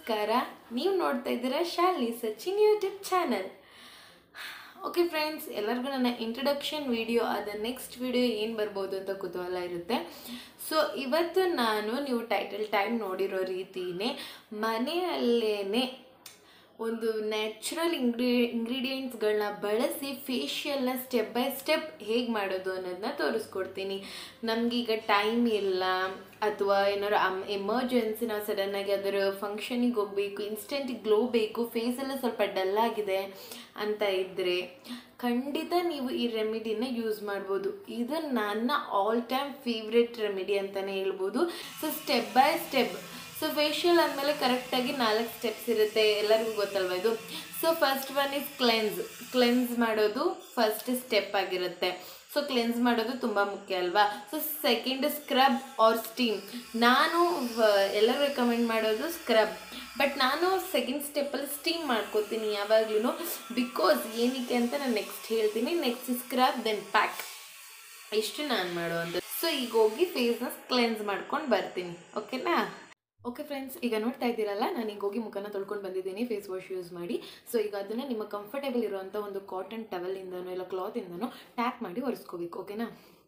ನಮಸ್ಕಾರ ನೀವು ನೋಡ್ತಾ ಇದ್ದೀರಾ Shalini Sachin YouTube channel okay friends ಎಲ್ಲರಿಗೂ ನನ್ನ ಇಂಟ್ರಡಕ್ಷನ್ ವಿಡಿಯೋ ಆದ ನೆಕ್ಸ್ಟ್ ವಿಡಿಯೋ ಏನು ಬರ್ಬೋದು ಅಂತ ಕುತೂಹಲ ಇರುತ್ತೆ ಸೊ ಇವತ್ತು ನಾನು ನೀವು ಟೈಟಲ್ ಟೈಮ್ ನೋಡಿರೋ ರೀತಿನೇ ಮನೆಯಲ್ಲೇನೆ ಒಂದು ನ್ಯಾಚುರಲ್ ಇಂಗ್ರಿ ಇಂಗ್ರೀಡಿಯೆಂಟ್ಸ್ಗಳನ್ನ ಬಳಸಿ ಫೇಶಿಯಲ್ನ ಸ್ಟೆಪ್ ಬೈ ಸ್ಟೆಪ್ ಹೇಗೆ ಮಾಡೋದು ಅನ್ನೋದನ್ನ ತೋರಿಸ್ಕೊಡ್ತೀನಿ ನಮಗೀಗ ಟೈಮ್ ಇಲ್ಲ ಅಥವಾ ಏನಾದ್ರು ಅಮ್ ಎಮರ್ಜೆನ್ಸಿ ನಾವು ಸಡನ್ನಾಗಿ ಅದರ ಫಂಕ್ಷನಿಗೆ ಹೋಗಬೇಕು ಇನ್ಸ್ಟೆಂಟ್ ಗ್ಲೋ ಬೇಕು ಫೇಸೆಲ್ಲ ಸ್ವಲ್ಪ ಡಲ್ ಆಗಿದೆ ಅಂತ ಇದ್ದರೆ ಖಂಡಿತ ನೀವು ಈ ರೆಮಿಡಿನ ಯೂಸ್ ಮಾಡ್ಬೋದು ಇದು ನನ್ನ ಆಲ್ ಟೈಮ್ ಫೇವ್ರೆಟ್ ರೆಮಿಡಿ ಅಂತಲೇ ಹೇಳ್ಬೋದು so step by step so facial ಅಂದಮೇಲೆ ಕರೆಕ್ಟಾಗಿ ನಾಲ್ಕು ಸ್ಟೆಪ್ಸ್ ಇರುತ್ತೆ ಎಲ್ಲರಿಗೂ ಗೊತ್ತಲ್ವ ಇದು so first one is cleanse cleanse ಮಾಡೋದು ಫಸ್ಟ್ ಸ್ಟೆಪ್ ಆಗಿರುತ್ತೆ ಸೊ ಕ್ಲೆನ್ಸ್ ಮಾಡೋದು ತುಂಬ ಮುಖ್ಯ ಅಲ್ವಾ so second scrub or steam ನಾನು ವ- ಎಲ್ಲರೂ ರೆಕಮೆಂಡ್ ಮಾಡೋದು ಸ್ಕ್ರಬ್ ಬಟ್ ನಾನು ಸೆಕೆಂಡ್ ಸ್ಟೆಪ್ಪಲ್ಲಿ ಸ್ಟೀಮ್ ಮಾಡ್ಕೋತೀನಿ ಯಾವಾಗ್ಲೂ ಬಿಕಾಸ್ ಏನಕ್ಕೆ ಅಂತ ನಾನು ನೆಕ್ಸ್ಟ್ ಹೇಳ್ತೀನಿ ನೆಕ್ಸ್ಟ್ ಸ್ಕ್ರಬ್ ದೆನ್ ಪ್ಯಾಕ್ ಇಷ್ಟು ನಾನು ಮಾಡುವಂಥದ್ದು ಸೊ ಈಗ ಹೋಗಿ ಫೇಸ್ನ ಕ್ಲೆನ್ಸ್ ಮಾಡ್ಕೊಂಡು ಬರ್ತೀನಿ ಓಕೆನಾ ಓಕೆ ಫ್ರೆಂಡ್ಸ್ ಈಗ ನೋಡ್ತಾ ಇದ್ದೀರಲ್ಲ ನಾನು ಈಗ ಹೋಗಿ ಮುಖನ ತೊಳ್ಕೊಂಡು ಬಂದಿದ್ದೀನಿ ಫೇಸ್ ವಾಶ್ ಯೂಸ್ ಮಾಡಿ ಸೊ ಈಗ ಅದನ್ನು ನಿಮ್ಮ ಕಂಫರ್ಟೇಬಲ್ ಇರುವಂಥ ಒಂದು ಕಾಟನ್ ಟವಲಿಂದನೋ ಇಲ್ಲ ಕ್ಲಾತಿಂದನೋ ಟ್ಯಾಪ್ ಮಾಡಿ ಒರೆಸ್ಕೋಬೇಕು ಓಕೆನಾ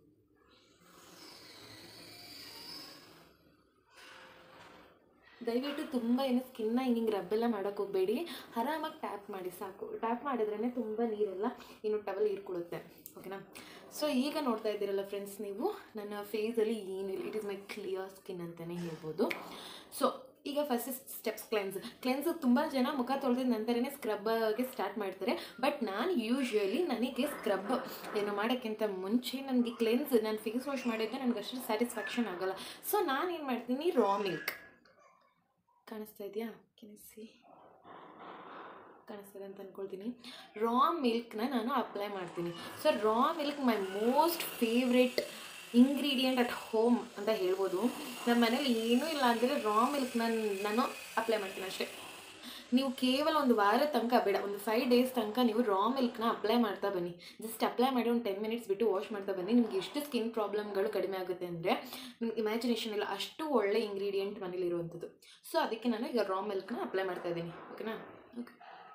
ದಯವಿಟ್ಟು ತುಂಬ ಏನು ಸ್ಕಿನ್ನ ಹಿಂಗೆ ರಬ್ಬೆಲ್ಲ ಮಾಡೋಕ್ಕೆ ಹೋಗಬೇಡಿ ಆರಾಮಾಗಿ ಟ್ಯಾಪ್ ಮಾಡಿ ಸಾಕು ಟ್ಯಾಪ್ ಮಾಡಿದ್ರೇ ತುಂಬ ನೀರೆಲ್ಲ ಇನ್ನು ಟವಲ್ ಹೀರ್ಕೊಳ್ಳುತ್ತೆ ಓಕೆನಾ ಸೊ ಈಗ ನೋಡ್ತಾ ಇದ್ದೀರಲ್ಲ ಫ್ರೆಂಡ್ಸ್ ನೀವು ನನ್ನ ಫೇಸಲ್ಲಿ ಏನಿಲ್ಲ it is my clear skin ಅಂತಲೇ ಹೇಳ್ಬೋದು ಸೊ ಈಗ ಫಸ್ಟ್ ಸ್ಟೆಪ್ಸ್ ಕ್ಲೆನ್ಸ್ ಕ್ಲೆನ್ಸ್ ತುಂಬ ಜನ ಮುಖ ತೊಳೆದ ನಂತರನೇ ಸ್ಕ್ರಬ್ಗೆ ಸ್ಟಾರ್ಟ್ ಮಾಡ್ತಾರೆ ಬಟ್ ನಾನು ಯೂಶ್ವಲಿ ನನಗೆ ಸ್ಕ್ರಬ್ ಏನು ಮಾಡೋಕ್ಕಿಂತ ಮುಂಚೆ ನನಗೆ ಕ್ಲೆನ್ಸ್ ನಾನು ಫೇಸ್ ವಾಶ್ ಮಾಡಿದ್ದೆ ನನಗೆ ಅಷ್ಟು ಸ್ಯಾಟಿಸ್ಫ್ಯಾಕ್ಷನ್ ಆಗಲ್ಲ ಸೊ ನಾನು ಏನು ಮಾಡ್ತೀನಿ ರಾ ಮಿಲ್ಕ್ ಕಾಣಿಸ್ತಾ ಇದೆಯಾ ಕೆನಿಸಿ ಕಾಣಿಸ್ತದೆ ಅಂತ ಅಂದ್ಕೊಳ್ತೀನಿ ರಾ ಮಿಲ್ಕ್ನ ನಾನು ಅಪ್ಲೈ ಮಾಡ್ತೀನಿ so raw milk my most favourite ingredient at home ಅಂತ ಹೇಳ್ಬೋದು ನಮ್ಮ ಮನೇಲಿ ಏನೂ ಇಲ್ಲ ಅಂದರೆ ರಾ ಮಿಲ್ಕ್ನ ನಾನು ಅಪ್ಲೈ ಮಾಡ್ತೀನಿ ಅಷ್ಟೇ ನೀವು ಕೇವಲ ಒಂದು ವಾರ ತನಕ ಬೇಡ ಒಂದು ಫೈವ್ ಡೇಸ್ ತನಕ ನೀವು ರಾ ಮಿಲ್ಕ್ನ ಅಪ್ಲೈ ಮಾಡ್ತಾ ಬನ್ನಿ ಜಸ್ಟ್ ಅಪ್ಲೈ ಮಾಡಿ ಒಂದು ಟೆನ್ ಮಿನಿಟ್ಸ್ ಬಿಟ್ಟು ವಾಶ್ ಮಾಡ್ತಾ ಬನ್ನಿ ನಿಮ್ಗೆ ಎಷ್ಟು ಸ್ಕಿನ್ ಪ್ರಾಬ್ಲಮ್ಗಳು ಕಡಿಮೆ ಆಗುತ್ತೆ ಅಂದರೆ ನಿಮ್ಗೆ ಇಮ್ಯಾಜಿನೇಷನ್ ಇಲ್ಲ ಅಷ್ಟು ಒಳ್ಳೆ ಇಂಗ್ರೀಡಿಯೆಂಟ್ ಮನೇಲಿ ಇರುವಂಥದ್ದು ಸೊ ಅದಕ್ಕೆ ನಾನು ಈಗ ರಾ ಮಿಲ್ಕ್ನ ಅಪ್ಲೈ ಮಾಡ್ತಾ ಇದ್ದೀನಿ ಓಕೆನಾ ಓಕೆ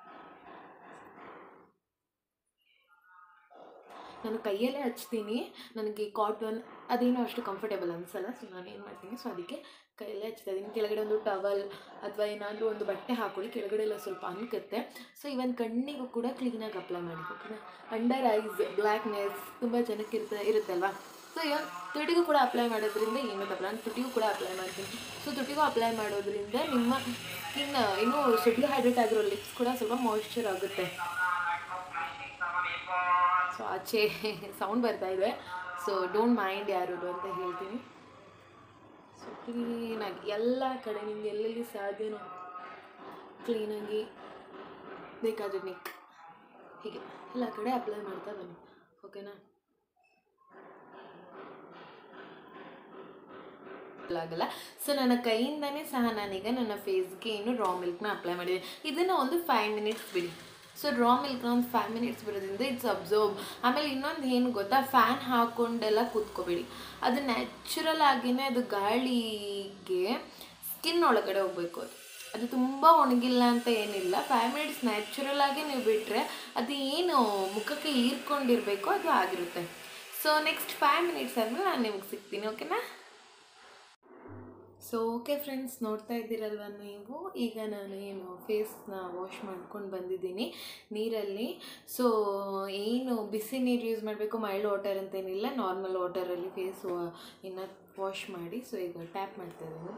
ನಾನು ಕೈಯಲ್ಲೇ ಹಚ್ತೀನಿ ನನಗೆ ಕಾಟನ್ ಅದೇನೋ ಅಷ್ಟು ಕಂಫರ್ಟೇಬಲ್ ಅನಿಸಲ್ಲ ಸೊ ನಾನು ಏನು ಮಾಡ್ತೀನಿ ಸೊ ಅದಕ್ಕೆ ಕೈಯಲ್ಲೇ ಹಚ್ತಾ ಇದ್ದೀನಿ ಕೆಳಗಡೆ ಒಂದು ಟವಲ್ ಅಥವಾ ಏನಾದರೂ ಒಂದು ಬಟ್ಟೆ ಹಾಕೊಳ್ಳಿ ಕೆಳಗಡೆ ಎಲ್ಲ ಸ್ವಲ್ಪ ಅನ್ಕತ್ತೆ ಸೊ ಇವನ್ ಕಣ್ಣಿಗೂ ಕೂಡ ಕ್ಲೀನಾಗಿ ಅಪ್ಲೈ ಮಾಡಿ ಓಕೆನಾ ಅಂಡರ್ ಐಸ್ ಬ್ಲ್ಯಾಕ್ನೆಸ್ ತುಂಬ ಜನಕ್ಕೆ ಇರುತ್ತೆ ಇರುತ್ತಲ್ವಾ ಸೊ ಇವಾಗ ತುಟಿಗೂ ಕೂಡ ಅಪ್ಲೈ ಮಾಡೋದ್ರಿಂದ ಏನು ತಪ್ಪಲ್ಲ ನಾನು ತುಟಿಗೂ ಕೂಡ ಅಪ್ಲೈ ಮಾಡ್ತೀನಿ ಸೊ ತುಟಿಗೂ ಅಪ್ಲೈ ಮಾಡೋದ್ರಿಂದ ನಿಮ್ಮ ಸ್ಕಿನ್ ಇನ್ನೂ ಸುಡ್ಲಿ ಹೈಡ್ರೇಟ್ ಆಗಿರೋ ಲಿಪ್ಸ್ ಕೂಡ ಸ್ವಲ್ಪ ಮಾಯ್ಶ್ಚರ್ ಆಗುತ್ತೆ ಸೊ ಆಚೆ ಸೌಂಡ್ ಬರ್ತಾ ಇದೆ ಸೊ ಡೋಂಟ್ ಮೈಂಡ್ ಯಾರು ಅಂತ ಹೇಳ್ತೀನಿ ಸೊ ಕ್ಲೀನಾಗಿ ಎಲ್ಲ ಕಡೆ ನಿಮ್ಗೆ ಎಲ್ಲೆಲ್ಲಿ ಸಾಧ್ಯನೋ ಕ್ಲೀನಾಗಿ ಬೇಕಾದ್ರೆ ನೆಕ್ ಹೀಗೆ ಎಲ್ಲ ಕಡೆ ಅಪ್ಲೈ ಮಾಡ್ತಾ ಬನ್ನಿ ಓಕೆನಾ ಆಗಲ್ಲ ಸೊ ನನ್ನ ಕೈಯಿಂದನೇ ಸಹ ನಾನೀಗ ನನ್ನ ಫೇಸ್ಗೆ ಏನು ರಾ ಮಿಲ್ಕ್ನ ಅಪ್ಲೈ ಮಾಡಿದ್ದೀನಿ ಇದನ್ನು ಒಂದು ಫೈವ್ ಮಿನಿಟ್ಸ್ ಬಿಡಿ ಸೊ ರಾ ಮಿಲ್ಕ್ನ ಒಂದು ಫೈವ್ ಮಿನಿಟ್ಸ್ ಬಿಡೋದ್ರಿಂದ ಇಟ್ಸ್ ಅಬ್ಸರ್ವ್ ಆಮೇಲೆ ಇನ್ನೊಂದು ಏನು ಗೊತ್ತಾ ಫ್ಯಾನ್ ಹಾಕ್ಕೊಂಡೆಲ್ಲ ಕೂತ್ಕೋಬೇಡಿ ಅದು ನ್ಯಾಚುರಲ್ ಆಗಿನೇ ಅದು ಗಾಳಿಗೆ ಸ್ಕಿನ್ ಒಳಗಡೆ ಹೋಗ್ಬೇಕು ಅದು ಅದು ತುಂಬ ಒಣಗಿಲ್ಲ ಅಂತ ಏನಿಲ್ಲ ಫೈವ್ ಮಿನಿಟ್ಸ್ ನ್ಯಾಚುರಲ್ ಆಗಿ ನೀವು ಬಿಟ್ಟರೆ ಅದು ಏನು ಮುಖಕ್ಕೆ ಹೀರ್ಕೊಂಡಿರಬೇಕು ಅದು ಆಗಿರುತ್ತೆ ಸೊ ನೆಕ್ಸ್ಟ್ ಫೈವ್ ಮಿನಿಟ್ಸ್ ಆದಮೇಲೆ ನಾನು ನಿಮಗೆ ಸಿಗ್ತೀನಿ ಓಕೆನಾ ಸೊ ಓಕೆ ಫ್ರೆಂಡ್ಸ್ ನೋಡ್ತಾ ಇದ್ದೀರಲ್ವ ನೀವು ಈಗ ನಾನು ಏನು ಫೇಸ್ನ ವಾಶ್ ಮಾಡ್ಕೊಂಡು ಬಂದಿದ್ದೀನಿ ನೀರಲ್ಲಿ ಸೊ ಏನು ಬಿಸಿ ನೀರು ಯೂಸ್ ಮಾಡಬೇಕು ಮೈಲ್ಡ್ ವಾಟರ್ ಅಂತೇನಿಲ್ಲ ನಾರ್ಮಲ್ ವಾಟರಲ್ಲಿ ಫೇಸ್ ಇನ್ನು ವಾಶ್ ಮಾಡಿ ಸೊ ಈಗ ಟ್ಯಾಪ್ ಮಾಡ್ತಾ ಇದ್ದೀನಿ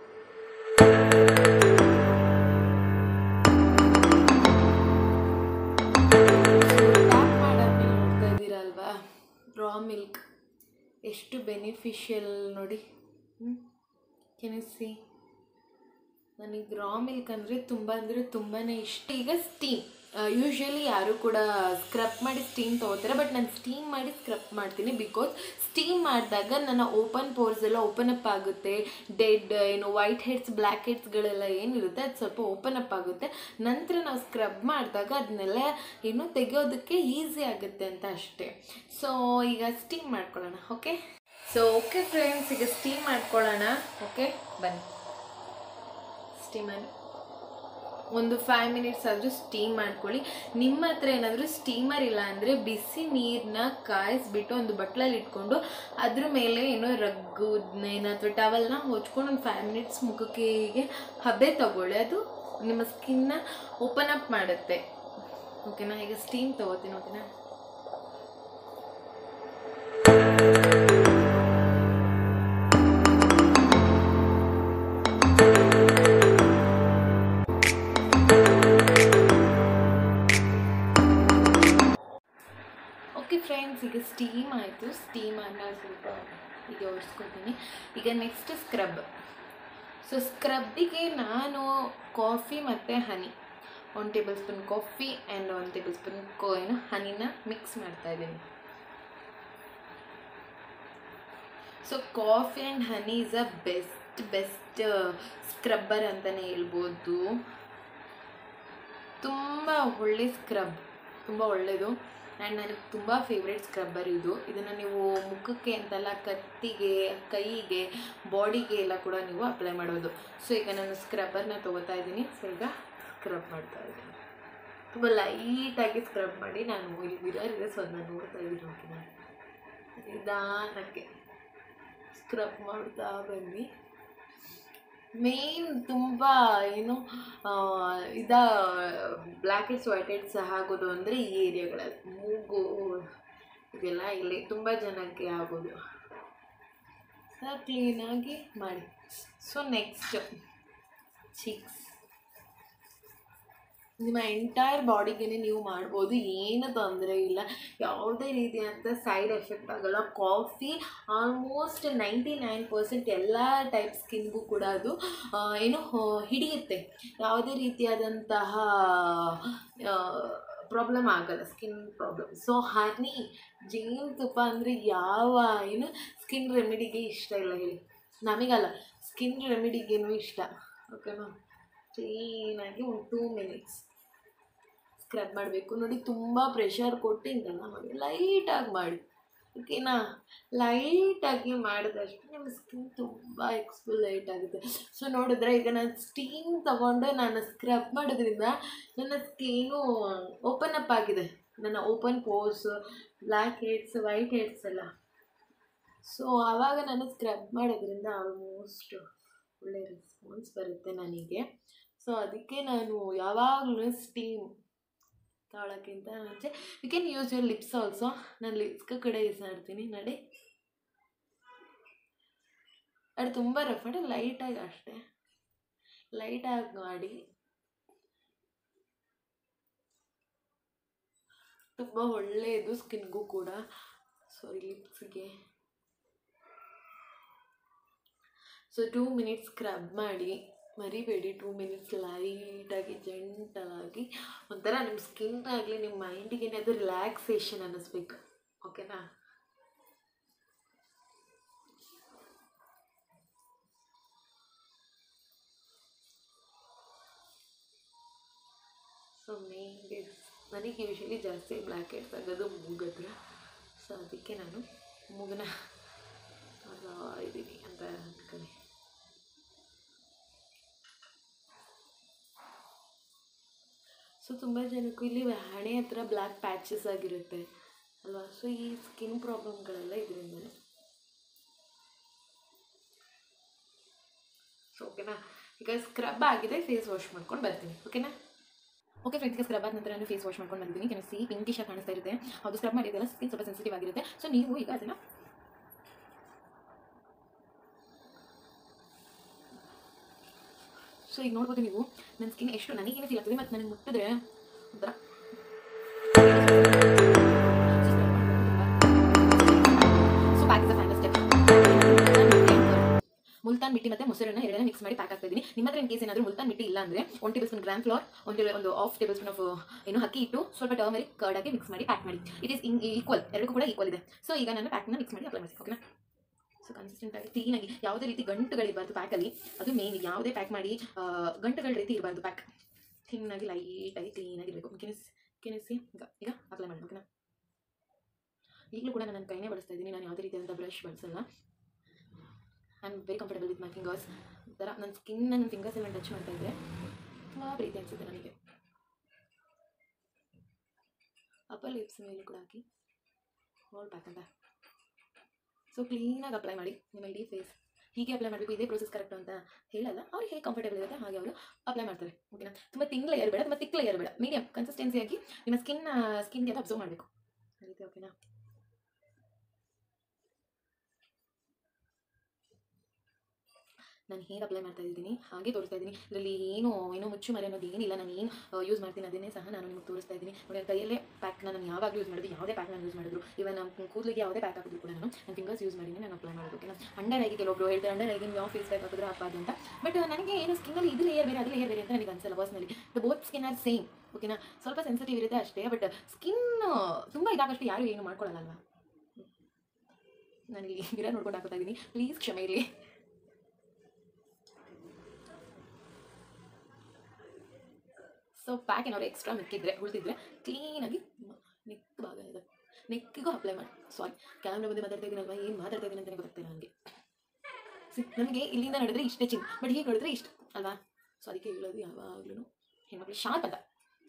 ಟ್ಯಾಪ್ ಮಾಡಾದ್ಮೇಲೆ ನೋಡ್ತಾ ಇದ್ದೀರಲ್ವಾ ರಾ ಮಿಲ್ಕ್ ಎಷ್ಟು ಬೆನಿಫಿಷಿಯಲ್ ನೋಡಿ ಹ್ಞೂ ಕೆನಿಸಿ ನನಗೆ ರಾ ಮಿಲ್ಕ್ ಅಂದರೆ ತುಂಬ ಅಂದರೆ ತುಂಬಾ ಇಷ್ಟ ಈಗ ಸ್ಟೀಮ್ ಯೂಶ್ವಲಿ ಯಾರು ಕೂಡ ಸ್ಕ್ರಬ್ ಮಾಡಿ ಸ್ಟೀಮ್ ತೊಗೋತಾರೆ ಬಟ್ ನಾನು ಸ್ಟೀಮ್ ಮಾಡಿ ಸ್ಕ್ರಬ್ ಮಾಡ್ತೀನಿ ಬಿಕಾಸ್ ಸ್ಟೀಮ್ ಮಾಡಿದಾಗ ನನ್ನ ಓಪನ್ ಪೋರ್ಸ್ ಎಲ್ಲ ಓಪನ್ ಅಪ್ ಆಗುತ್ತೆ ಡೆಡ್ ಏನು ವೈಟ್ ಹೆಡ್ಸ್ ಬ್ಲ್ಯಾಕ್ ಹೆಡ್ಸ್ಗಳೆಲ್ಲ ಏನಿರುತ್ತೆ ಅದು ಸ್ವಲ್ಪ ಓಪನ್ ಅಪ್ ಆಗುತ್ತೆ ನಂತರ ನಾವು ಸ್ಕ್ರಬ್ ಮಾಡಿದಾಗ ಅದನ್ನೆಲ್ಲ ಏನು ತೆಗೆಯೋದಕ್ಕೆ ಈಸಿ ಆಗುತ್ತೆ ಅಂತ ಅಷ್ಟೇ ಸೊ ಈಗ ಸ್ಟೀಮ್ ಮಾಡ್ಕೊಳ್ಳೋಣ ಓಕೆ ಸೊ ಓಕೆ ಫ್ರೆಂಡ್ಸ್ ಈಗ ಸ್ಟೀಮ್ ಮಾಡ್ಕೊಳ್ಳೋಣ ಓಕೆ ಬನ್ನಿ ಸ್ಟೀಮಲ್ಲಿ ಒಂದು ಫೈವ್ ಮಿನಿಟ್ಸ್ ಆದರೂ ಸ್ಟೀಮ್ ಮಾಡ್ಕೊಳ್ಳಿ ನಿಮ್ಮ ಹತ್ರ ಏನಾದರೂ ಸ್ಟೀಮರ್ ಇಲ್ಲ ಅಂದರೆ ಬಿಸಿ ನೀರನ್ನ ಕಾಯಿಸ್ಬಿಟ್ಟು ಒಂದು ಬಟ್ಲಲ್ಲಿ ಇಟ್ಕೊಂಡು ಅದ್ರ ಮೇಲೆ ಏನೋ ರಗ್ಗು ಏನು ಅಥವಾ ಟವಲ್ನ ಹೊಚ್ಕೊಂಡು ಒಂದು ಫೈವ್ ಮಿನಿಟ್ಸ್ ಮುಖಕ್ಕೆ ಹೀಗೆ ಹಬೆ ತಗೊಳ್ಳಿ ಅದು ನಿಮ್ಮ ಸ್ಕಿನ್ನ ಓಪನ್ ಅಪ್ ಮಾಡುತ್ತೆ ಓಕೆನಾ ಈಗ ಸ್ಟೀಮ್ ತಗೋತೀನಿ ಓಕೆನಾ ಓಕೆ ಫ್ರೆಂಡ್ಸ್ ಈಗ ಸ್ಟೀಮ್ ಆಯಿತು ಸ್ಟೀಮ್ ಆದ್ಮೇಲೆ ಸ್ವಲ್ಪ ಈಗ ಒರೆಸ್ಕೊತೀನಿ ಈಗ ನೆಕ್ಸ್ಟ್ ಸ್ಕ್ರಬ್ ಸೊ ಸ್ಕ್ರಬ್ಬಿಗೆ ನಾನು ಕಾಫಿ ಮತ್ತು honey one tablespoon coffee and one tablespoon ಕೋ ಏನು ಹನಿನ ಮಿಕ್ಸ್ ಮಾಡ್ತಾ ಇದ್ದೀನಿ so coffee and honey is a best best scrubber ಅಂತಲೇ ಹೇಳ್ಬೋದು ತುಂಬ ಒಳ್ಳೆ ಸ್ಕ್ರಬ್ ತುಂಬ ಒಳ್ಳೆಯದು ಆ್ಯಂಡ್ ನನಗೆ ತುಂಬ ಫೇವ್ರೆಟ್ ಸ್ಕ್ರಬ್ಬರ್ ಇದು ಇದನ್ನು ನೀವು ಮುಖಕ್ಕೆ ಅಂತಲ್ಲ ಕತ್ತಿಗೆ ಕೈಗೆ ಬಾಡಿಗೆ ಎಲ್ಲ ಕೂಡ ನೀವು ಅಪ್ಲೈ ಮಾಡ್ಬೋದು ಸೊ ಈಗ ನಾನು ಸ್ಕ್ರಬ್ಬರ್ನ ತೊಗೋತಾ ಇದ್ದೀನಿ ಸೊ ಈಗ ಸ್ಕ್ರಬ್ ಮಾಡ್ತಾ ಇದ್ದೀನಿ ತುಂಬ ಲೈಟಾಗಿ ಸ್ಕ್ರಬ್ ಮಾಡಿ ನಾನು ಇಲ್ಲಿ ಮಿರರ್ ಇದೆ ಸೊ ಅದನ್ನ ನೋಡ್ತಾ ಇದ್ದೀನಿ ಓಕೆನಾ ನಿಧಾನಕ್ಕೆ ಸ್ಕ್ರಬ್ ಮಾಡ್ತಾ ಬನ್ನಿ ಮೇನ್ ತುಂಬ ಏನು ಆ, ಇದ ಬ್ಲ್ಯಾಕ್ ಹೆಡ್ಸ್ ವೈಟ್ ಹೆಡ್ಸ್ ಆಗೋದು ಅಂದರೆ ಈ ಏರಿಯಾಗಳಲ್ಲಿ ಮೂಗು ಇದೆಲ್ಲ ಇಲ್ಲಿ ತುಂಬ ಜನಕ್ಕೆ ಆಗೋದು ಸೊ ಕ್ಲೀನಾಗಿ ಮಾಡಿ ಸೊ ನೆಕ್ಸ್ಟ್ ಚಿಕ್ಸ್ ನಿಮ್ಮ ಎಂಟೈರ್ ಬಾಡಿಗೆ ನೀವು ಮಾಡ್ಬೋದು ಏನು ತೊಂದರೆ ಇಲ್ಲ ಯಾವುದೇ ರೀತಿಯಾದಂಥ ಸೈಡ್ ಎಫೆಕ್ಟ್ ಆಗಲ್ಲ coffee almost ninety nine percent ಎಲ್ಲ ಟೈಪ್ ಸ್ಕಿನ್ಗೂ ಕೂಡ ಅದು ಆ, ಏನು ಆ, ಹಿಡಿಯುತ್ತೆ ಯಾವುದೇ ರೀತಿಯಾದಂತಹ ಪ್ರಾಬ್ಲಮ್ ಆಗಲ್ಲ ಸ್ಕಿನ್ ಪ್ರಾಬ್ಲಮ್ ಸೊ ಹನಿ ಜೇನುತುಪ್ಪ ಅಂದರೆ ಯಾವ ಏನು ಸ್ಕಿನ್ ರೆಮಿಡಿಗೆ ಇಷ್ಟ ಇಲ್ಲ ಹೇಳಿ ನಮಗಲ್ಲ ಸ್ಕಿನ್ ರೆಮಿಡಿಗೇನು ಇಷ್ಟ ಓಕೆನಾ ಕ್ಲೀನಾಗಿ ಒಂದು ಟೂ ಮಿನಿಟ್ಸ್ ಸ್ಕ್ರಬ್ ಮಾಡಬೇಕು ನೋಡಿ ತುಂಬ ಪ್ರೆಷರ್ ಕೊಟ್ಟು ಹಿಂಗೆಲ್ಲ ಮಾಡಿ ಲೈಟಾಗಿ ಮಾಡಿ ಓಕೆನಾ ಲೈಟಾಗಿ ಮಾಡಿದಷ್ಟು ನಿಮ್ಮ ಸ್ಕಿನ್ ತುಂಬ ಎಕ್ಸ್ಫುಲೈಟ್ ಆಗುತ್ತೆ ಸೊ ನೋಡಿದ್ರೆ ಈಗ ನಾನು ಸ್ಟೀಮ್ ತಗೊಂಡು ನಾನು ಸ್ಕ್ರಬ್ ಮಾಡೋದ್ರಿಂದ ನನ್ನ ಸ್ಕಿನ್ನು ಓಪನ್ ಅಪ್ ಆಗಿದೆ ನನ್ನ open pores black heads white heads ಎಲ್ಲ ಸೊ ಆವಾಗ ನಾನು ಸ್ಕ್ರಬ್ ಮಾಡೋದ್ರಿಂದ ಆಲ್ಮೋಸ್ಟ್ ಒಳ್ಳೆ ರೆಸ್ಪಾನ್ಸ್ ಬರುತ್ತೆ ನನಗೆ ಸೊ ಅದಕ್ಕೆ ನಾನು ಯಾವಾಗಲೂ ಸ್ಟೀಮ್ ತಗೊಳ್ಳೋಕ್ಕಿಂತ ಮುಂಚೆ you can use your lips also ನಾನು ಲಿಪ್ಸ್ ಕಡೆ ಯೂಸ್ ಮಾಡ್ತೀನಿ ನೋಡಿ ಅದು ತುಂಬ ರಫ್ ಮಾಡಿ ಲೈಟಾಗಿ ಅಷ್ಟೇ ಲೈಟಾಗಿ ಮಾಡಿ ತುಂಬ ಒಳ್ಳೆಯದು ಸ್ಕಿನ್ಗೂ ಕೂಡ ಸಾರಿ ಲಿಪ್ಸ್ಗೆ ಸೊ ಟೂ ಮಿನಿಟ್ಸ್ ಸ್ಕ್ರಬ್ ಮಾಡಿ ಮರಿಬೇಡಿ ಟೂ ಮಿನಿಟ್ಸ್ ಲೈಟಾಗಿ ಜೆಂಟಲಾಗಿ ಒಂಥರ ನಿಮ್ಮ ಸ್ಕಿನ್ ಆಗಲಿ ನಿಮ್ಮ ಮೈಂಡಿಗೆ ಅದು ರಿಲ್ಯಾಕ್ಸೇಷನ್ ಅನ್ನಿಸ್ಬೇಕು ಓಕೆನಾ ಸೊ ಮೇನ್ ನನಗೆ ಯೂಶಲಿ ಜಾಸ್ತಿ ಬ್ಲ್ಯಾಕ್ ಹೆಡ್ಸ್ ಆಗೋದು ಮೂಗತ್ರ ಸೊ ಅದಕ್ಕೆ ನಾನು ಮೂಗನ ಇದ್ದೀನಿ ಅಂತ ಅನ್ಕೊಳ್ಳಿ ಸೊ ತುಂಬ ಜನಕ್ಕೂ ಇಲ್ಲಿ ಹಣೆ ಹತ್ರ ಬ್ಲ್ಯಾಕ್ ಪ್ಯಾಚಸ್ ಆಗಿರುತ್ತೆ ಅಲ್ವಾ ಸೊ ಈ ಸ್ಕಿನ್ ಪ್ರಾಬ್ಲಮ್ಗಳೆಲ್ಲ ಇದರಿಂದನೇ ಸೊ ಓಕೆನಾ ಈಗ ಸ್ಕ್ರಬ್ ಆಗಿದೆ ಫೇಸ್ ವಾಶ್ ಮಾಡ್ಕೊಂಡು ಬರ್ತೀನಿ ಓಕೆನಾ ಓಕೆ ಫ್ರೆಂಡ್ಸ್ಗೆ ಸ್ಕ್ರಬ್ ಆದ ನಂತರ ನಾನು ಫೇಸ್ ವಾಶ್ ಮಾಡ್ಕೊಂಡು ಬಂದಿದ್ದೀನಿ ಕೆಲವು ಸಿ ಪಿಂಕಿಶ್ ಕಾಣಿಸ್ತಾ ಇರುತ್ತೆ ಅದು ಸ್ಕ್ರಬ್ ಮಾಡಿದ್ದೆಲ್ಲ ಸ್ಕಿನ್ ಸ್ವಲ್ಪ ಸೆನ್ಸಿಟಿವ್ ಆಗಿರುತ್ತೆ ಸೊ ನೀವು ಈಗ ಅದನ್ನು ಸೊ ಈಗ ನೋಡ್ಬೋದು ನೀವು ನನ್ನ ಸ್ಕಿನ್ ಎಷ್ಟು ನನಗೇನು ಫೀಲ್ ಆಗ್ತದೆ ಮತ್ತು ನನಗೆ ಮುಟ್ಟಿದ್ರೆ ಒಂಥರ so pack is final step Multan mitti ಮತ್ತೆ ಮೊಸರನ್ನ ಎರಡನ್ನ ಮಿಕ್ಸ್ ಮಾಡಿ ಪ್ಯಾಕ್ ಆಗ್ತಾ ಇದ್ದೀನಿ ನಿಮ್ಮ ಹತ್ರ ಇನ್ ಕೇಸ್ ಏನಾದರೂ ಮುಲ್ತಾನ್ ಮಿಟ್ಟಿ ಇಲ್ಲ ಅಂದರೆ one tablespoon gram flour ಒಂದು ಒಂದು ಆಫ್ ಟೇಬಲ್ ಸ್ಪೂನ್ ಆಫ್ ಏನು ಅಕ್ಕಿ ಇಟ್ಟು ಸ್ವಲ್ಪ ಟರ್ಮರಿಕ್ ಕರ್ಡ್ ಆಗಿ ಮಿಕ್ಸ್ ಮಾಡಿ ಪ್ಯಾಕ್ ಮಾಡಿ ಇಟ್ ಈಸ್ ಈಕ್ವಲ್ ಎರಡಕ್ಕೂ ಕೂಡ ಈಕ್ವಲ್ ಇದೆ ಸೊ ಈಗ ನಾನು ಪ್ಯಾಕ್ನ ಮಿಕ್ಸ್ ಮಾಡಿ ಅಪ್ಲೈ ಮಾಡ್ತೀನಿ ಓಕೆನಾ ಸೊ ಕನ್ಸಿಸ್ಟೆಂಟ್ ಆಗಿ ಕ್ಲೀನಾಗಿ ಯಾವುದೇ ರೀತಿ ಗಂಟುಗಳಿರಬಾರ್ದು ಪ್ಯಾಕಲ್ಲಿ ಅದು ಮೇನ್ ಯಾವುದೇ ಪ್ಯಾಕ್ ಮಾಡಿ ಆ, ಗಂಟುಗಳ ರೀತಿ ಇರಬಾರ್ದು ಪ್ಯಾಕ್ ಕ್ಲೀನಾಗಿ ಲೈಟಾಗಿ ಕ್ಲೀನಾಗಿರಬೇಕು ಕೆನಿಸ್ ಕೆನಿಸಿ ಈಗ ಈಗ ಅಪ್ಲೈ ಮಾಡಿ ಓಕೆನಾ ಈಗಲೂ ಕೂಡ ನಾನು ನನ್ನ ಕೈನೇ ಬಳಸ್ತಾ ಇದ್ದೀನಿ ನಾನು ಯಾವುದೇ ರೀತಿಯಾದಂಥ ಬ್ರಷ್ ಬಳಸಲ್ಲ I am very comfortable with my fingers ಥರ ನನ್ನ ಸ್ಕಿನ್ ನನ್ನ ಫಿಂಗರ್ಸ್ ಎಲ್ಲ ಟಚ್ ಮಾಡ್ತಾ ಇದ್ದೆ ತುಂಬ ಪ್ರೀತಿ ಅನಿಸುತ್ತೆ ನನಗೆ ಅಪ್ಪರ್ ಲಿಪ್ಸ್ ಮೇಲೆ ಕೂಡ ಹಾಕಿ ಹೋಲ್ ಪ್ಯಾಕ್ ಅಂತ ಸೊ ಕ್ಲೀನಾಗಿ ಅಪ್ಲೈ ಮಾಡಿ ನಿಮ್ಮ ಇಡೀ ಫೇಸ್ ಹೀಗೆ ಅಪ್ಲೈ ಮಾಡಬೇಕು ಇದೇ ಪ್ರೋಸೆಸ್ ಕರೆಕ್ಟ್ ಅಂತ ಹೇಳಲ್ಲ ಅವ್ರಿಗೆ ಹೇಗೆ ಕಂಫರ್ಟೇಬಲ್ ಇರುತ್ತೆ ಹಾಗೆ ಅವರು ಅಪ್ಲೈ ಮಾಡ್ತಾರೆ ಓಕೆನಾ ತುಂಬ ತಿಂಗಳ ಲೇಯರ್ ಬೇಡ ತುಂಬ ತಿಕ್ಕ ಲೇಯರ್ ಬೇಡ ಮೀಡಿಯಂ ಕನ್ಸಿಸ್ಟೆನ್ಸಿಯಾಗಿ ನಿಮ್ಮ ಸ್ಕಿನ್ ಸ್ಕಿನ್ಗೆ ಎಲ್ಲ ಅಬ್ಸರ್ವ್ ಮಾಡಬೇಕು ಆ ರೀತಿ ಓಕೆನಾ ನಾನು ಹೇಗೆ ಅಪ್ಲೈ ಮಾಡ್ತಾ ಇದ್ದೀನಿ ಹಾಗೆ ತೋರಿಸ್ತಾ ಇದ್ದೀನಿ ಇದರಲ್ಲಿ ಏನು ಏನೋ ಮುಚ್ಚು ಮರೆ ಅನ್ನೋದು ಏನಿಲ್ಲ ನಾನು ಏನು ಯೂಸ್ ಮಾಡ್ತೀನಿ ಅದನ್ನೇ ಸಹ ನಾನು ನಿಮಗೆ ತೋರಿಸ್ತಾ ಇದ್ದೀನಿ ನೋಡಿ ನನ್ನ ಕೈಯಲ್ಲೇ ಪ್ಯಾಕ್ನ ನಾನು ಯಾವಾಗಲೂ ಯೂಸ್ ಮಾಡಿದ್ದು ಯಾವುದೇ ಪ್ಯಾಕ್ ನಾನು ಯೂಸ್ ಮಾಡಿದ್ರು ಇವನ್ ನಮ್ಮ ಕೂದಲಿಗೆ ಯಾವುದೇ ಪ್ಯಾಕ್ ಹಾಕಿದ್ರು ಕೂಡ ನಾನು ನನ್ನ ಫಿಂಗರ್ಸ್ ಯೂಸ್ ಮಾಡಿನೇ ನಾನು ಅಪ್ಲೈ ಮಾಡೋದು ಓಕೆನಾ ಅಂಡರ್ ಆಗಿ ಕೆಲವೊಬ್ರು ಹೇಳ್ತಾರೆ ಅಂಡರ್ ಆಗಿ ಯಾವ ಫೇಸ್ ಪ್ಯಾಕ್ ಹಾಕಿದ್ರೆ ಹಾಕೋದು ಅಂತ ಬಟ್ ನನಗೆ ಏನು ಸ್ಕಿನ್ನಲ್ಲಿ ಇದು ಲೇಯರ್ ಬೇರೆ ಅದು ಲೇಯರ್ ಬೇರೆ ಅಂತ ನನಗೆ ಅನ್ಸಲ್ಲ personally both skin are same ಓಕೆನಾ ಸ್ವಲ್ಪ ಸೆನ್ಸಿಟಿವ್ ಇರುತ್ತೆ ಅಷ್ಟೇ ಬಟ್ ಸ್ಕಿನ್ ತುಂಬ ಇದಾಗಷ್ಟು ಯಾರು ಏನು ಮಾಡ್ಕೊಳ್ಳಲ್ಲ ನಾನು ಇಲ್ಲಿ ಗಿಡ ನೋಡ್ಕೊಂಡು ಹಾಕೋತಾ ಇದ್ದೀನಿ ಪ್ಲೀಸ್ ಕ್ಷಮೆ ಇರಲಿ ಸೊ ಪ್ಯಾಕ್ ಏನಾದ್ರು ಎಕ್ಸ್ಟ್ರಾ ಮಿಕ್ಕಿದ್ರೆ ಉಳಿದಿದ್ರೆ ಕ್ಲೀನಾಗಿ ನೆಕ್ ಭಾಗ ಇದೆ ನೆಕ್ಕಿಗೂ ಅಪ್ಲೈ ಮಾಡಿ ಸಾರಿ ಕ್ಯಾಮ್ರಾ ಬಂದು ಮಾತಾಡ್ತಾ ಇದ್ದೀನಲ್ವಾ ಏನು ಮಾತಾಡ್ತಾ ಇದ್ದೀನಿ ಅಂತಲೇ ಗೊತ್ತಾಗ್ತಿಲ್ಲ ನನಗೆ ನನಗೆ ಇಲ್ಲಿಂದ ನಡೆದ್ರೆ ಇಷ್ಟೇ ಚಿನ್ ಬಟ್ ಹೀಗೆ ನೋಡಿದ್ರೆ ಇಷ್ಟು ಅಲ್ವಾ ಸೊ ಅದಕ್ಕೆ ಹೇಳೋದು ಯಾವಾಗಲೂ ಹೆಣ್ಮಕ್ಳು ಶಾರ್ಪ್ ಅಂತ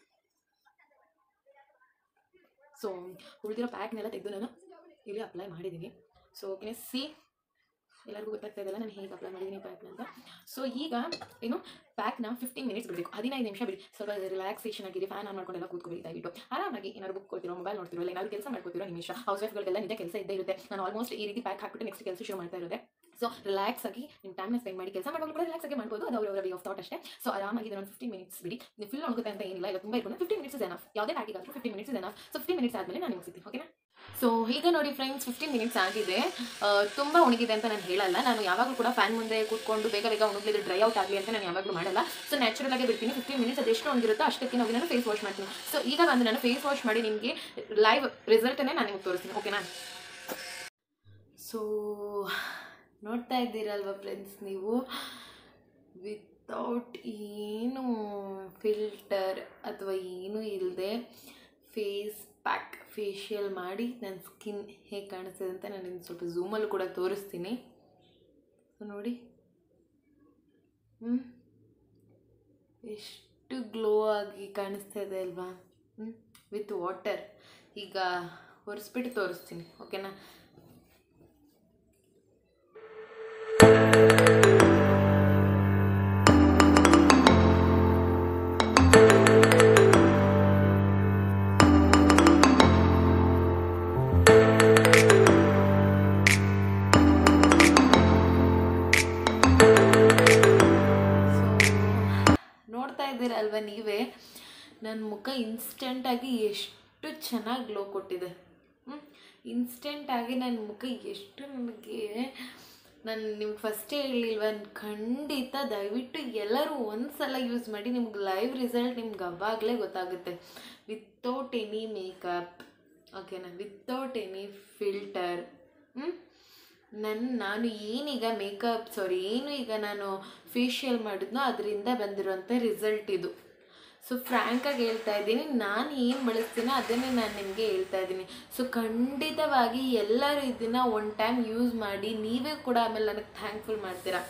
ಸೊ ಉಳಿದಿರೋ ಪ್ಯಾಕ್ನೆಲ್ಲ ತೆಗೆದು ನಾನು ಇಲ್ಲಿ ಅಪ್ಲೈ ಮಾಡಿದ್ದೀನಿ ಸೊ ಓಕೆ ಸಿ ಎಲ್ಲರಿಗೂ ಗೊತ್ತಾಗ್ತಾ ಇದೆಯಲ್ಲ ನಾನು ಹೇಗೆ ಅಪ್ಲೈ ಮಾಡಿದ್ದೀನಿ ಪ್ಯಾಕ್ನ ಅಂತ ಸೊ ಈಗ ಏನು ಪ್ಯಾಕ್ನ ಫಿಫ್ಟೀನ್ ಮಿನಿಟ್ಸ್ ಬಿಡಬೇಕು ಹದಿನೈದು ನಿಮಿಷ ಬಿಡಿ ಸ್ವಲ್ಪ ರಿಲ್ಯಾಕ್ಸೇಷನ್ ಆಗಿದೆ ಫ್ಯಾನ್ ಆನ್ ಮಾಡ್ಕೊಂಡೆಲ್ಲ ಕೂತ್ಕೊಳ್ಳಿ ದಯವಿಟ್ಟು ಆರಾಮಾಗಿ ಏನಾದ್ರು ಬುಕ್ ಕೊಡ್ತಿರೋ ಮೊಬೈಲ್ ನೋಡ್ತಿರೋ ಇಲ್ಲ ಏನಾದ್ರು ಕೆಲಸ ಮಾಡ್ಕೊತಿರೋ ನಿಮಿಷ ಹೌಸ್ ವೈಫ್ಗಳಿಗೆಲ್ಲ ನಿಜ ಕೆಲಸ ಇದ್ದೇ ಇರುತ್ತೆ ನಾನು ಆಲ್ಮೋಸ್ಟ್ ಈ ರೀತಿ ಪ್ಯಾಕ್ ಹಾಕ್ಬಿಟ್ಟು ನೆಕ್ಸ್ಟ್ ಕೆಲಸ ಶುರು ಮಾಡ್ತಾ ಇರೋದೆ ಸೊ ರಿಲ್ಯಾಕ್ಸ್ ಆಗಿ ನಿಮ್ಮ ಟೈಮ್ನ ಸ್ಪೆಂಡ್ ಮಾಡಿ ಕೆಲಸ ಮಾಡೋದು ಕೂಡ ರಿಲ್ಯಾಕ್ಸ್ ಆಗಿ ಮಾಡ್ಬೋದು ಅದು ಅವರ ವೇ ಆಫ್ ಥಾಟ್ ಅಷ್ಟೇ ಸೊ ಆರಾಮಾಗಿ ಇದನ್ನು ಫಿಫ್ಟೀನ್ ಮಿನಿಟ್ಸ್ ಬಿಡಿ ನೀವು ಫುಲ್ ಅನ್ಕೋತೆ ಅಂತ ಏನಿಲ್ಲ ಇಲ್ಲ ತುಂಬ ಇರ್ಬೋದು ಫಿಫ್ಟೀನ್ ಮಿನಿಟ್ಸ್ ಎನಫ್ ಯಾವುದೇ ಪ್ಯಾಕಿಗಾದ್ರೂ fifteen minutes enough so fifteen minutes ಆದಮೇಲೆ ನಾನು ಮುಗಿಸ್ತೀನಿ ಓಕೆನಾ ಸೊ ಈಗ ನೋಡಿ ಫ್ರೆಂಡ್ಸ್ ಫಿಫ್ಟೀನ್ ಮಿನಿಟ್ಸ್ ಆಗಿದೆ ಆ, ತುಂಬ ಒಣಗಿದೆ ಅಂತ ನಾನು ಹೇಳಲ್ಲ ನಾನು ಯಾವಾಗಲೂ ಕೂಡ ಫ್ಯಾನ್ ಮುಂದೆ ಕೂತ್ಕೊಂಡು ಬೇಗ ಬೇಗ ಒಣಗಿದ್ರೆ ಡ್ರೈ ಔಟ್ ಆಗಲಿ ಅಂತ ನಾನು ಯಾವಾಗಲೂ ಮಾಡಲ್ಲ ಸೊ ನ್ಯಾಚುರಲ್ ಆಗಿ ಬಿಡ್ತೀನಿ ಫಿಫ್ಟೀನ್ ಮಿನಿಟ್ಸ್ ಅದೆಷ್ಟು ಒಣಗಿರುತ್ತೋ ಅಷ್ಟಕ್ಕೆ ನಾವು ನಾನು ಫೇಸ್ ವಾಶ್ ಮಾಡ್ತೀನಿ ಸೊ ಈಗ ಬಂದು ನಾನು ಫೇಸ್ ವಾಶ್ ಮಾಡಿ ನಿಮಗೆ ಲೈವ್ ರಿಸಲ್ಟನ್ನೇ ನಾನು ನಿಮಗೆ ತೋರಿಸ್ತೀನಿ ಓಕೆನಾ ಸೊ ನೋಡ್ತಾ ಇದ್ದೀರಲ್ವ ಫ್ರೆಂಡ್ಸ್ ನೀವು ವಿತೌಟ್ ಏನು ಫಿಲ್ಟರ್ ಅಥವಾ ಏನೂ ಇಲ್ಲದೆ ಫೇಸ್ ಪ್ಯಾಕ್ ಫೇಶಿಯಲ್ ಮಾಡಿ ನನ್ನ ಸ್ಕಿನ್ ಹೇಗೆ ಕಾಣಿಸ್ತದೆ ಅಂತ ನಾನು ನಿಮ್ಗೆ ಸ್ವಲ್ಪ ಝೂಮಲ್ಲೂ ಕೂಡ ತೋರಿಸ್ತೀನಿ ಸೊ ನೋಡಿ ಹ್ಞೂ ಎಷ್ಟು ಗ್ಲೋ ಆಗಿ ಕಾಣಿಸ್ತಾ ಇದೆ ಅಲ್ವಾ ಹ್ಞೂ ವಿತ್ ವಾಟರ್ ಈಗ ಒರೆಸ್ಬಿಟ್ಟು ತೋರಿಸ್ತೀನಿ ಓಕೆನಾ ನೋಡ್ತಾ ಇದ್ದೀರಲ್ವ ನೀವೇ ನನ್ನ ಮುಖ ಇನ್ಸ್ಟೆಂಟಾಗಿ ಎಷ್ಟು ಚೆನ್ನಾಗಿ ಗ್ಲೋ ಕೊಟ್ಟಿದೆ ಇನ್ಸ್ಟೆಂಟಾಗಿ ನನ್ನ ಮುಖ ಎಷ್ಟು ನನಗೆ ನಾನು ನಿಮ್ಗೆ ಫಸ್ಟೇ ಹೇಳಿಲ್ವ ಖಂಡಿತ ದಯವಿಟ್ಟು ಎಲ್ಲರೂ ಒಂದು ಸಲ ಯೂಸ್ ಮಾಡಿ ನಿಮ್ಗೆ ಲೈವ್ ರಿಸಲ್ಟ್ ನಿಮ್ಗೆ ಅವಾಗಲೇ ಗೊತ್ತಾಗುತ್ತೆ ವಿತೌಟ್ ಎನಿ ಮೇಕಪ್ ಓಕೆನಾ ವಿತೌಟ್ ಎನಿ ಫಿಲ್ಟರ್ ಹ್ಞೂ ನನ್ನ ನಾನು ಏನೀಗ ಮೇಕಪ್ ಸಾರಿ ಏನು ಈಗ ನಾನು ಫೇಶಿಯಲ್ ಮಾಡಿದ್ನೋ ಅದರಿಂದ ಬಂದಿರೋಂಥ ರಿಸಲ್ಟ್ ಇದು ಸೊ ಫ್ರ್ಯಾಂಕಾಗಿ ಹೇಳ್ತಾ ಇದ್ದೀನಿ ನಾನು ಏನು ಬಳಸ್ತೀನೋ ಅದನ್ನೇ ನಾನು ನಿಮಗೆ ಹೇಳ್ತಾ ಇದ್ದೀನಿ ಸೊ ಖಂಡಿತವಾಗಿ ಎಲ್ಲರೂ ಇದನ್ನು ಒನ್ ಟೈಮ್ ಯೂಸ್ ಮಾಡಿ ನೀವೇ ಕೂಡ ಆಮೇಲೆ ನನಗೆ ಥ್ಯಾಂಕ್ಫುಲ್ ಮಾಡ್ತೀರಾ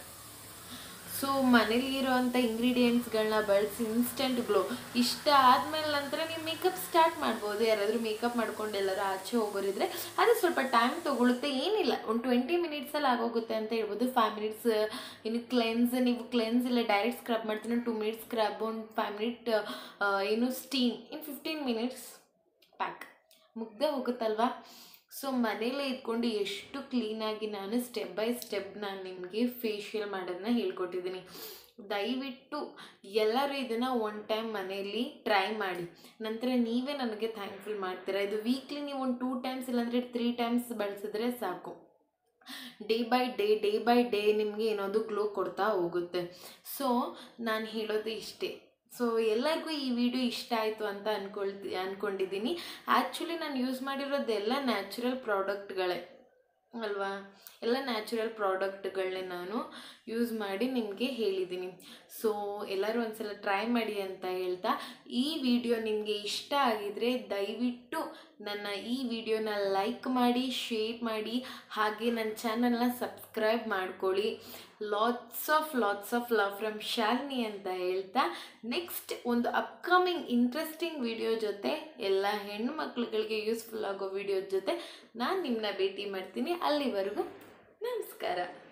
ಸೊ ಮನೇಲಿ ಇರೋವಂಥ ಇಂಗ್ರೀಡಿಯೆಂಟ್ಸ್ಗಳನ್ನ ಬಳಸಿ ಇನ್ಸ್ಟೆಂಟ್ ಗ್ಲೋ ಇಷ್ಟ ಆದಮೇಲೆ ನಂತರ ನೀವು ಮೇಕಪ್ ಸ್ಟಾರ್ಟ್ ಮಾಡ್ಬೋದು ಯಾರಾದರೂ ಮೇಕಪ್ ಮಾಡ್ಕೊಂಡು ಎಲ್ಲರೂ ಆಚೆ ಹೋಗೋರಿದ್ರೆ ಅದು ಸ್ವಲ್ಪ ಟೈಮ್ ತೊಗೊಳುತ್ತೆ ಏನಿಲ್ಲ ಒಂದು ಟ್ವೆಂಟಿ ಮಿನಿಟ್ಸಲ್ಲಿ ಆಗೋಗುತ್ತೆ ಅಂತ ಹೇಳ್ಬೋದು ಫೈವ್ ಮಿನಿಟ್ಸ್ ಇನ್ನು ಕ್ಲೆನ್ಸ್ ನೀವು ಕ್ಲೆನ್ಸ್ ಇಲ್ಲ ಡೈರೆಕ್ಟ್ ಸ್ಕ್ರಬ್ ಮಾಡ್ತೀನಿ ಟು ಮಿನಿಟ್ಸ್ ಸ್ಕ್ರಬ್ ಒಂದು ಫೈವ್ ಮಿನಿಟ್ ಏನು steam in fifteen minutes pack ಮುಗ್ದೇ ಹೋಗುತ್ತಲ್ವಾ ಸೊ ಮನೇಲೇ ಇದ್ಕೊಂಡು ಎಷ್ಟು ಕ್ಲೀನಾಗಿ ನಾನು ಸ್ಟೆಪ್ ಬೈ ಸ್ಟೆಪ್ ನಾನು ನಿಮಗೆ ಫೇಶಿಯಲ್ ಮಾಡೋದನ್ನ ಹೇಳ್ಕೊಟ್ಟಿದ್ದೀನಿ ದಯವಿಟ್ಟು ಎಲ್ಲರೂ ಇದನ್ನು ಒನ್ ಟೈಮ್ ಮನೆಯಲ್ಲಿ ಟ್ರೈ ಮಾಡಿ ನಂತರ ನೀವೇ ನನಗೆ ಥ್ಯಾಂಕ್ಫುಲ್ ಮಾಡ್ತೀರಾ ಇದು ವೀಕ್ಲಿ ನೀವು ಒಂದು ಟೂ ಟೈಮ್ಸ್ ಇಲ್ಲಾಂದರೆ ತ್ರೀ ಟೈಮ್ಸ್ ಬಳಸಿದ್ರೆ ಸಾಕು day by day day by day ನಿಮಗೆ ಏನೋದು ಗ್ಲೋ ಕೊಡ್ತಾ ಹೋಗುತ್ತೆ ಸೊ ನಾನು ಹೇಳೋದು ಇಷ್ಟೇ ಸೊ ಎಲ್ಲರಿಗೂ ಈ ವಿಡಿಯೋ ಇಷ್ಟ ಆಯಿತು ಅಂತ ಅನ್ಕೊಳ್ತಿ ಅಂದ್ಕೊಂಡಿದ್ದೀನಿ ಆ್ಯಕ್ಚುಲಿ ನಾನು ಯೂಸ್ ಮಾಡಿರೋದೆಲ್ಲ ನ್ಯಾಚುರಲ್ ಪ್ರಾಡಕ್ಟ್ಗಳೇ ಅಲ್ವಾ ಎಲ್ಲ ನ್ಯಾಚುರಲ್ ಪ್ರಾಡಕ್ಟ್ಗಳನ್ನೇ ನಾನು ಯೂಸ್ ಮಾಡಿ ನಿಮಗೆ ಹೇಳಿದ್ದೀನಿ ಸೊ ಎಲ್ಲರೂ ಒಂದ್ಸಲ ಟ್ರೈ ಮಾಡಿ ಅಂತ ಹೇಳ್ತಾ ಈ ವಿಡಿಯೋ ನಿಮಗೆ ಇಷ್ಟ ಆಗಿದರೆ ದಯವಿಟ್ಟು ನನ್ನ ಈ ವಿಡಿಯೋನ ಲೈಕ್ ಮಾಡಿ ಶೇರ್ ಮಾಡಿ ಹಾಗೆ ನನ್ನ ಚಾನಲ್ನ ಸಬ್ಸ್ಕ್ರೈಬ್ ಮಾಡ್ಕೊಳ್ಳಿ lots of lots of love from Shalini ಅಂತ ಹೇಳ್ತಾ ನೆಕ್ಸ್ಟ್ ಒಂದು ಅಪ್ಕಮಿಂಗ್ ಇಂಟ್ರೆಸ್ಟಿಂಗ್ ವಿಡಿಯೋ ಜೊತೆ ಎಲ್ಲ ಹೆಣ್ಣು ಮಕ್ಳುಗಳಿಗೆ ಯೂಸ್ಫುಲ್ ಆಗೋ ವಿಡಿಯೋ ಜೊತೆ ನಾನು ನಿಮ್ಮನ್ನ ಭೇಟಿ ಮಾಡ್ತೀನಿ ಅಲ್ಲಿವರೆಗೂ ನಮಸ್ಕಾರ